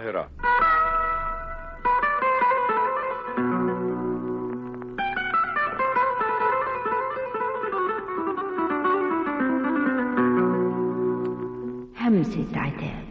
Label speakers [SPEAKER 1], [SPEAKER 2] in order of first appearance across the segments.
[SPEAKER 1] القاهرة
[SPEAKER 2] همسة عتاب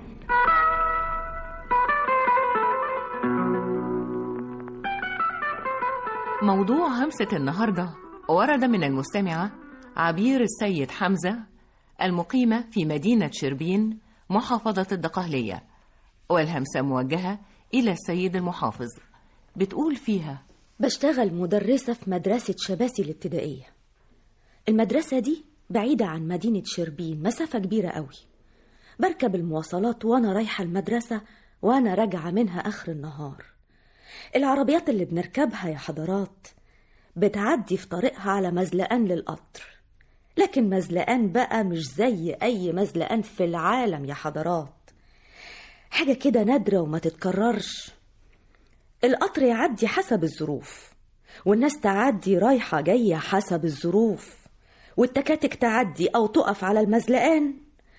[SPEAKER 3] موضوع همسة النهاردة ورد من المستمعة عبير السيد حمزة المقيمة في مدينة شربين محافظة الدقهلية والهمسة موجهة إلى السيد المحافظ بتقول فيها
[SPEAKER 4] بشتغل مدرسة في مدرسة شباسي الابتدائية المدرسة دي بعيدة عن مدينة شربين مسافة كبيرة قوي بركب المواصلات وأنا رايحة المدرسة وأنا راجعة منها آخر النهار العربيات اللي بنركبها يا حضرات بتعدي في طريقها على مزلقان للقطر لكن مزلقان بقى مش زي أي مزلقان في العالم يا حضرات حاجة كده نادرة وما تتكررش القطر يعدي حسب الظروف والناس تعدي رايحة جاية حسب الظروف والتكاتك تعدي أو تقف على المزلقان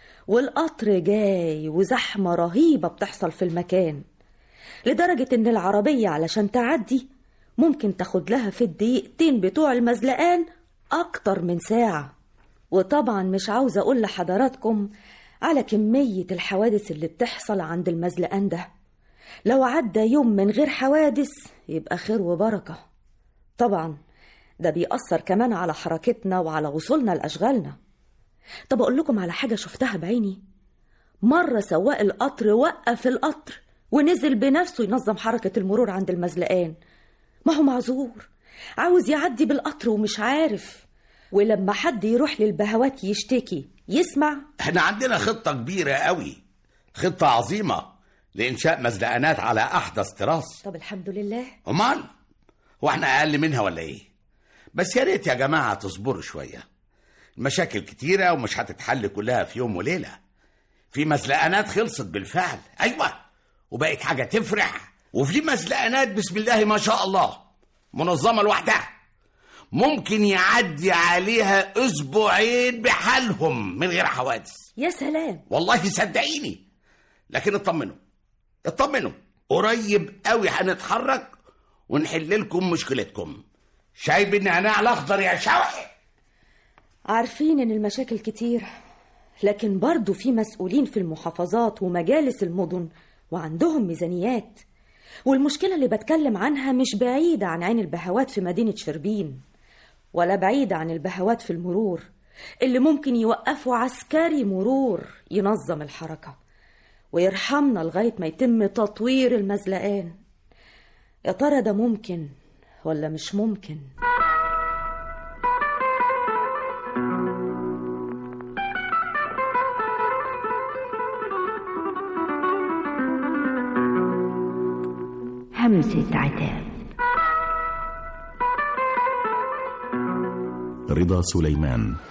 [SPEAKER 4] والقطر جاي وزحمة رهيبة بتحصل في المكان لدرجة إن العربية علشان تعدي ممكن تاخد لها في الدقيقتين بتوع المزلقان أكتر من ساعة وطبعا مش عاوزة أقول لحضراتكم على كمية الحوادث اللي بتحصل عند المزلقان ده لو عدى يوم من غير حوادث يبقى خير وبركة طبعا ده بيأثر كمان على حركتنا وعلى وصولنا لأشغالنا طب أقول لكم على حاجة شفتها بعيني مرة سواق القطر وقف القطر ونزل بنفسه ينظم حركة المرور عند المزلقان ما هو معذور عاوز يعدي بالقطر ومش عارف ولما حد يروح للبهوات يشتكي يسمع
[SPEAKER 5] احنا عندنا خطة كبيرة قوي خطة عظيمة لإنشاء مزلقانات على أحدث تراث
[SPEAKER 4] طب الحمد لله
[SPEAKER 5] أمال هو احنا أقل منها ولا إيه بس يا ريت يا جماعة تصبروا شوية المشاكل كتيرة ومش هتتحل كلها في يوم وليلة في مزلقانات خلصت بالفعل أيوة وبقت حاجة تفرح وفي مزلقانات بسم الله ما شاء الله منظمة لوحدها ممكن يعدي عليها أسبوعين بحالهم من غير حوادث
[SPEAKER 4] يا سلام
[SPEAKER 5] والله صدقيني لكن اطمنوا اطمنوا قريب قوي هنتحرك ونحل لكم مشكلتكم شايب النعناع الاخضر يا شوحي
[SPEAKER 4] عارفين ان المشاكل كتير لكن برضو في مسؤولين في المحافظات ومجالس المدن وعندهم ميزانيات والمشكلة اللي بتكلم عنها مش بعيدة عن عين البهوات في مدينة شربين ولا بعيدة عن البهوات في المرور اللي ممكن يوقفوا عسكري مرور ينظم الحركة ويرحمنا لغاية ما يتم تطوير المزلقان يا ترى ده ممكن ولا مش ممكن
[SPEAKER 2] همسة عتاب
[SPEAKER 6] رضا سليمان